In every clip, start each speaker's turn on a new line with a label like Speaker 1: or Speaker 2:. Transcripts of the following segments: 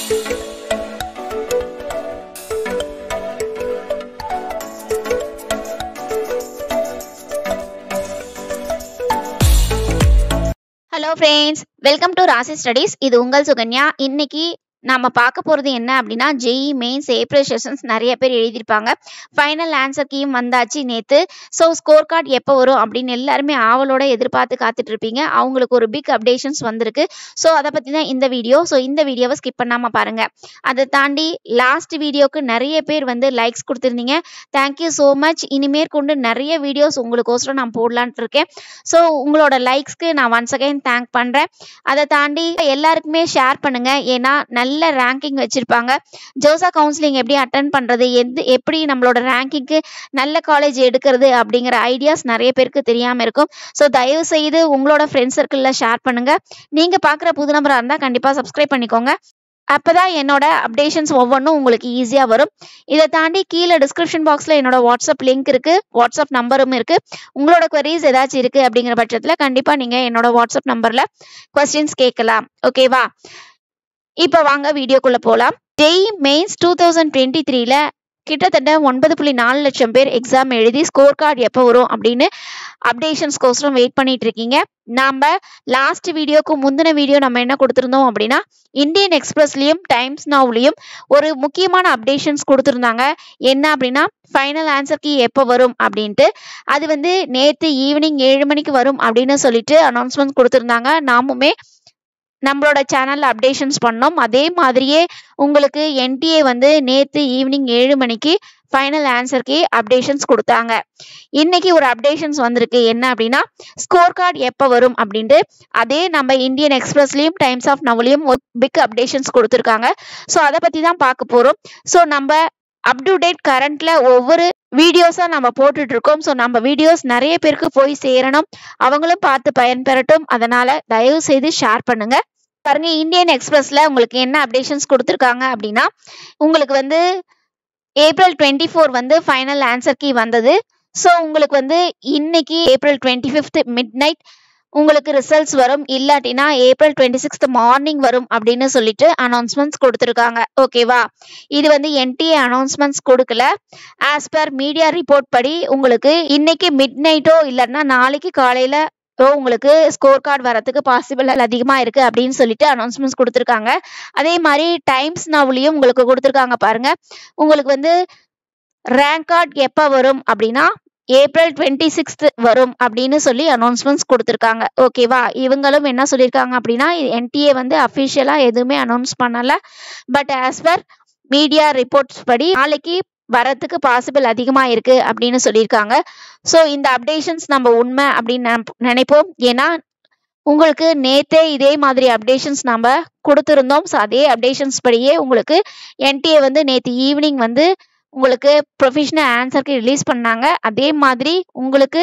Speaker 1: hello friends welcome to Rasi studies இது உங்கள் சுகன்யா இன்னைக்கு நாம பார்க்க போறது என்ன அப்படின்னா ஜெய் மெயின்ஸ் ஏப்ரல் செஷன்ஸ் நிறைய பேர் எழுதியிருப்பாங்க ஃபைனல் ஆன்சர் கீயும் வந்தாச்சு நேத்து ஸோ ஸ்கோர் கார்டு எப்போ வரும் அப்படின்னு எல்லாருமே ஆவலோட எதிர்பார்த்து காத்துட்டு இருப்பீங்க அவங்களுக்கு ஒரு பிக் அப்டேஷன்ஸ் வந்திருக்கு ஸோ அதை பத்தி தான் இந்த வீடியோ ஸோ இந்த வீடியோவை ஸ்கிப் பண்ணாம பாருங்க அதை தாண்டி லாஸ்ட் வீடியோக்கு நிறைய பேர் வந்து லைக்ஸ் கொடுத்துருந்தீங்க தேங்க்யூ ஸோ மச் இனிமேற் கொண்டு நிறைய வீடியோஸ் உங்களுக்கோசரம் நான் போடலான்ட்டு இருக்கேன் ஸோ உங்களோட லைக்ஸ்க்கு நான் ஒன்ஸ் அகைன் தேங்க் பண்ணுறேன் அதை தாண்டி எல்லாருக்குமே ஷேர் பண்ணுங்க ஏன்னா நல்ல ரேங்கிங் வச்சிருப்பாங்க ஜோசா கவுன்சிலிங் எப்படி அட்டன் பண்ணுறது எது எப்படி நம்மளோட ரேங்கிங்க்கு நல்ல காலேஜ் எடுக்கிறது அப்படிங்கிற ஐடியாஸ் நிறைய பேருக்கு தெரியாமல் இருக்கும் ஸோ தயவு செய்து உங்களோட ஃப்ரெண்ட்ஸ் சர்க்கிளில் ஷேர் பண்ணுங்க நீங்கள் பார்க்குற புது நம்பராக இருந்தால் கண்டிப்பாக சப்ஸ்கிரைப் பண்ணிக்கோங்க அப்பதான் என்னோட அப்டேஷன்ஸ் ஒவ்வொன்றும் உங்களுக்கு ஈஸியாக வரும் இதை தாண்டி கீழே டிஸ்கிரிப்ஷன் பாக்ஸில் என்னோட வாட்ஸ்அப் லிங்க் இருக்கு வாட்ஸ்அப் நம்பரும் இருக்கு உங்களோட queries ஏதாச்சும் இருக்கு அப்படிங்கிற பட்சத்தில் கண்டிப்பாக நீங்கள் என்னோட வாட்ஸ்அப் நம்பரில் கொஸ்டின்ஸ் கேட்கலாம் ஓகேவா இப்போ வாங்க வீடியோக்குள்ள போகலாம் JEE mains two thousand twenty த்ரீல கிட்டத்தட்ட ஒன்பது புள்ளி நாலு லட்சம் பேர் எக்ஸாம் எழுதி ஸ்கோர் கார்டு எப்போ வரும் அப்படின்னு அப்டேஷன்ஸ்க்கோசரம் வெயிட் பண்ணிட்டு இருக்கீங்க நாம லாஸ்ட் வீடியோக்கு முந்தின வீடியோ நம்ம என்ன கொடுத்துருந்தோம் அப்படின்னா இந்தியன் எக்ஸ்பிரஸ்லயும் டைம்ஸ் நவுலையும் ஒரு முக்கியமான அப்டேஷன்ஸ் கொடுத்துருந்தாங்க என்ன அப்படின்னா ஃபைனல் ஆன்சர் கீ எப்போ வரும் அப்படின்ட்டு அது வந்து நேற்று ஈவினிங் ஏழு மணிக்கு வரும் அப்படின்னு சொல்லிட்டு அனௌன்ஸ்மெண்ட் கொடுத்துருந்தாங்க நாமுமே நம்மளோட சேனல்ல அப்டேஷன்ஸ் பண்ணோம் அதே மாதிரியே உங்களுக்கு என்டிஏ வந்து நேத்து ஈவினிங் ஏழு மணிக்கு ஃபைனல் ஆன்சருக்கு அப்டேஷன்ஸ் கொடுத்தாங்க இன்னைக்கு ஒரு அப்டேஷன்ஸ் வந்திருக்கு என்ன அப்படின்னா ஸ்கோர் கார்டு எப்போ வரும் அப்படின்ட்டு அதே நம்ம இந்தியன் எக்ஸ்பிரஸ்லயும் டைம்ஸ் ஆஃப் நவலையும் பிக் அப்டேஷன்ஸ் கொடுத்துருக்காங்க ஸோ அதை பத்தி தான் பார்க்க போறோம் ஸோ நம்ம அப் டு டேட் கரண்ட்ல ஒவ்வொரு வீடியோஸா நம்ம போட்டுட்டு இருக்கோம் ஸோ நம்ம வீடியோஸ் நிறைய பேருக்கு போய் சேரணும் அவங்களும் பார்த்து பயன்பெறட்டும் அதனால தயவு செய்து ஷேர் பண்ணுங்க பாருங்க இந்தியன் எக்ஸ்பிரஸ்ல உங்களுக்கு என்ன அப்டேஷன்ஸ் கொடுத்துருக்காங்க அப்படின்னா உங்களுக்கு வந்து ஏப்ரல் டுவெண்ட்டி ஃபோர் வந்து ஃபைனல் ஆன்சர் கீ வந்தது ஸோ உங்களுக்கு வந்து இன்னைக்கு April twenty fifth midnight உங்களுக்கு ரிசல்ட்ஸ் வரும் இல்லாட்டினா ஏப்ரல் டுவெண்ட்டி சிக்ஸ்த் மார்னிங் வரும் அப்படின்னு சொல்லிட்டு அனௌன்ஸ்மெண்ட்ஸ் கொடுத்துருக்காங்க ஓகேவா இது வந்து என்டிஏ அனௌன்ஸ்மெண்ட்ஸ் கொடுக்கல ஆஸ் பர் மீடியா ரிப்போர்ட் படி உங்களுக்கு இன்னைக்கு மிட் நைட்டோ இல்லைன்னா நாளைக்கு காலையில ஓ உங்களுக்கு ஸ்கோர் கார்டு வரதுக்கு பாசிபிள் அதிகமாக இருக்கு அப்படின்னு சொல்லிட்டு அனௌன்ஸ்மெண்ட்ஸ் கொடுத்துருக்காங்க அதே மாதிரி டைம்ஸ் நவ்லையும் உங்களுக்கு கொடுத்துருக்காங்க பாருங்க உங்களுக்கு வந்து ரேங்க் கார்டு எப்போ வரும் அப்படின்னா ஏப்ரல் டுவெண்ட்டி சிக்ஸ்த் வரும் அப்படின்னு சொல்லி அனௌன்ஸ்மெண்ட்ஸ் கொடுத்துருக்காங்க ஓகேவா இவங்களும் என்ன சொல்லியிருக்காங்க அப்படின்னா என்டிஏ வந்து அஃபிஷியலாக எதுவுமே அனௌன்ஸ் பண்ணல but as per media reports படி நாளைக்கு வரத்துக்கு பாசிபிள் அதிகமாக இருக்கு அப்படின்னு சொல்லியிருக்காங்க ஸோ இந்த அப்டேஷன்ஸ் நம்ம உண்மை அப்படின்னு நினைப்ப- நினைப்போம் ஏன்னா உங்களுக்கு நேத்தே இதே மாதிரி அப்டேஷன்ஸ் நம்ம கொடுத்துருந்தோம் ஸோ அதே அப்டேஷன்ஸ் படியே உங்களுக்கு என்டிஏ வந்து நேற்று ஈவினிங் வந்து உங்களுக்கு ப்ரொஃபஷனல் ஆன்சருக்கு ரிலீஸ் பண்ணாங்க அதே மாதிரி உங்களுக்கு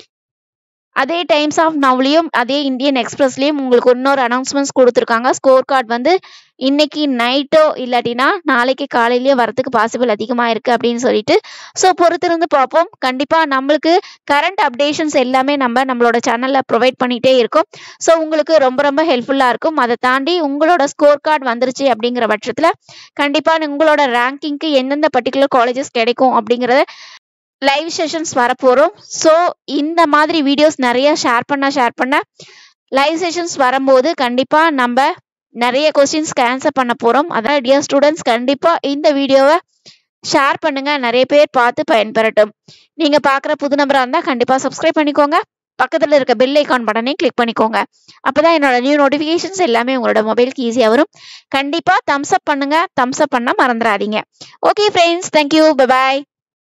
Speaker 1: அதே டைம்ஸ் ஆஃப் நவ்லையும் அதே இந்தியன் எக்ஸ்பிரஸ்லயும் உங்களுக்கு இன்னொரு அனௌன்ஸ்மெண்ட்ஸ் கொடுத்துருக்காங்க ஸ்கோர் கார்டு வந்து இன்னைக்கு நைட்டோ இல்லாட்டினா நாளைக்கு காலையிலயோ வரதுக்கு பாசிபிள் அதிகமாக இருக்கு அப்படின்னு சொல்லிட்டு ஸோ பொறுத்திருந்து பார்ப்போம் கண்டிப்பா நம்மளுக்கு கரண்ட் அப்டேஷன்ஸ் எல்லாமே நம்ம நம்மளோட சேனல்ல ப்ரொவைட் பண்ணிட்டே இருக்கோம் ஸோ உங்களுக்கு ரொம்ப ரொம்ப ஹெல்ப்ஃபுல்லா இருக்கும் அதை தாண்டி உங்களோட ஸ்கோர் கார்டு வந்துருச்சு அப்படிங்கிற பட்சத்துல கண்டிப்பா உங்களோட ரேங்கிங்க்கு எந்தெந்த பர்டிகுலர் காலேஜஸ் கிடைக்கும் அப்படிங்கிறத லைவ் செஷன்ஸ் வரப்போகிறோம் ஸோ இந்த மாதிரி வீடியோஸ் நிறைய ஷேர் பண்ண ஷேர் பண்ண லைவ் செஷன்ஸ் வரும்போது கண்டிப்பாக நம்ம நிறைய கொஸ்டின்ஸ்க்கு ஆன்சர் பண்ண போகிறோம் அதான் டியர் ஸ்டூடெண்ட்ஸ் கண்டிப்பாக இந்த வீடியோவை ஷேர் பண்ணுங்க நிறைய பேர் பார்த்து பயன்பெறட்டும் நீங்கள் பார்க்குற புது நம்பராக இருந்தால் கண்டிப்பாக சப்ஸ்கிரைப் பண்ணிக்கோங்க பக்கத்தில் இருக்க பெல் ஐக்கான் பட்டனையும் கிளிக் பண்ணிக்கோங்க அப்பதான் என்னோட நியூ நோட்டிஃபிகேஷன்ஸ் எல்லாமே உங்களோட மொபைலுக்கு ஈஸியாக வரும் கண்டிப்பாக தம்ஸ் அப் பண்ணுங்க தம்ஸ் அப் பண்ண மறந்துடாதீங்க ஓகே ஃப்ரெண்ட்ஸ் தேங்க்யூ பை